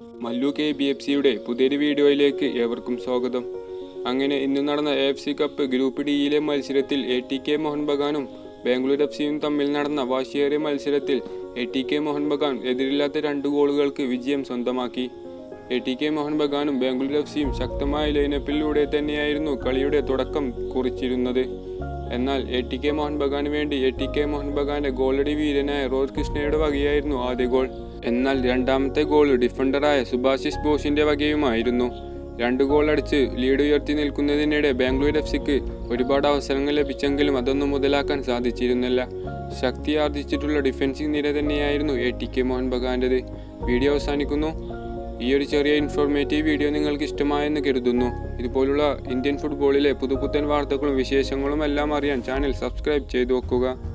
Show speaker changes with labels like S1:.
S1: Mallu K B F സിയുടെ പുതിയൊരു വീഡിയോയിലേക്ക് ഏവർക്കും സ്വാഗതം അങ്ങനെ ഇന്ന് നടന്ന A F C cup group ഡിയിലെ മത്സരത്തിൽ എ ടി കെ മോഹൻ ബഗാനും ബാംഗ്ലൂർ എഫ് സിയും തമ്മിൽ നടന്ന വാശിയേറിയ മത്സരത്തിൽ A T K Mohan Bagan എതിരില്ലാത്ത രണ്ട് ഗോളുകൾക്ക് വിജയം സ്വന്തമാക്കി എ ടി കെ മോഹൻ ബഗാനും ബാംഗ്ലൂർ എഫ് സിയും ശക്തമായ ലൈനപ്പിലൂടെ തന്നെയായിരുന്നു കളിയുടെ തുടക്കം കുറിച്ചിരുന്നത് എന്നാൽ എ ടി കെ മോഹൻ ബഗാന് വേണ്ടി എ ടി കെ മോഹൻ ബഗാന്റെ ഗോളടി വീരനായ റോഹിത് കൃഷ്ണയുടെ വകയായിരുന്നു ആദ്യ ഗോൾ എന്നാൽ രണ്ടാമത്തെ ഗോൾ ഡിഫൻഡറായ സുഭാശിസ് ബോസിന്റെ വകയുമായിരുന്നു രണ്ട് ഗോൾ അടിച്ച് ലീഡ് ഉയർത്തി നിൽക്കുന്നതിനിടെ ബാംഗ്ലൂർ എഫ് സിക്ക് ഒരുപാട് അവസരങ്ങൾ ലഭിച്ചെങ്കിലും അതൊന്നും മുതലാക്കാൻ സാധിച്ചിരുന്നില്ല ശക്തി ആർജിച്ചിട്ടുള്ള ഡിഫൻസിംഗ് നിര തന്നെയായിരുന്നു എ ടി കെ മോഹൻ ബഗാന്റേത് വീഡിയോ അവസാനിക്കുന്നു ഈ ഒരു ചെറിയ ഇൻഫോർമേറ്റീവ് വീഡിയോ നിങ്ങൾക്ക് ഇഷ്ടമായെന്ന് കരുതുന്നു ഇതുപോലുള്ള ഇന്ത്യൻ ഫുട്ബോളിലെ പുതുപുത്തൻ വാർത്തകളും വിശേഷങ്ങളും എല്ലാം അറിയാൻ ചാനൽ സബ്സ്ക്രൈബ് ചെയ്തു വെക്കുക